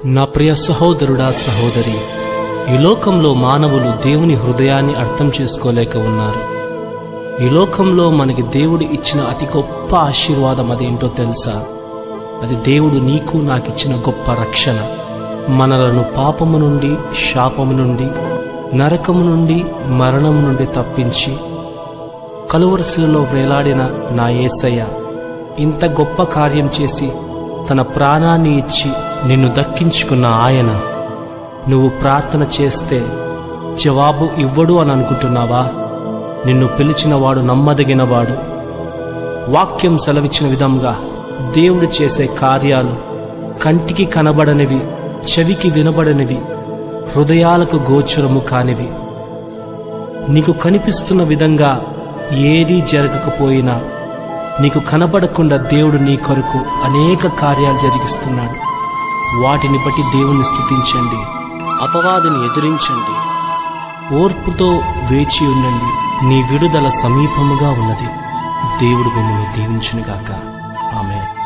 నా ప్రియ సహోదరుడా సహోదరి ఈ లోకంలో మానవులు దేవుని హృదయాన్ని అర్థం చేసుకోలేక ఉన్నారు ఈ లోకంలో మనకి దేవుడు ఇచ్చిన అతి గొప్ప ఆశీర్వాదం అదేంటో తెలుసా అది దేవుడు నీకు నాకిచ్చిన గొప్ప రక్షణ మనలను పాపము నుండి శాపము నుండి నరకము నుండి మరణము నుండి తప్పించి కలువరసులలో వేలాడిన నా యేసయ్య ఇంత గొప్ప కార్యం చేసి తన ప్రాణాన్ని ఇచ్చి నిన్ను దక్కించుకున్న ఆయన నువ్వు ప్రార్థన చేస్తే జవాబు ఇవ్వడు అని అనుకుంటున్నావా నిన్ను పిలిచినవాడు నమ్మదగినవాడు వాక్యం సెలవిచ్చిన విధంగా దేవుడు చేసే కార్యాలు కంటికి కనబడనివి చెవికి వినబడనివి హృదయాలకు గోచరము కానివి నీకు కనిపిస్తున్న విధంగా ఏదీ జరగకపోయినా నీకు కనబడకుండా దేవుడు నీ కొరకు అనేక కార్యాలు జరిగిస్తున్నాడు వాటిని బట్టి దేవుని స్తుతించండి అపవాదిని ఎదిరించండి ఓర్పుతో వేచి ఉండండి నీ విడుదల సమీపముగా ఉన్నది దేవుడు మిమ్మల్ని దీవించునుగాక ఆమె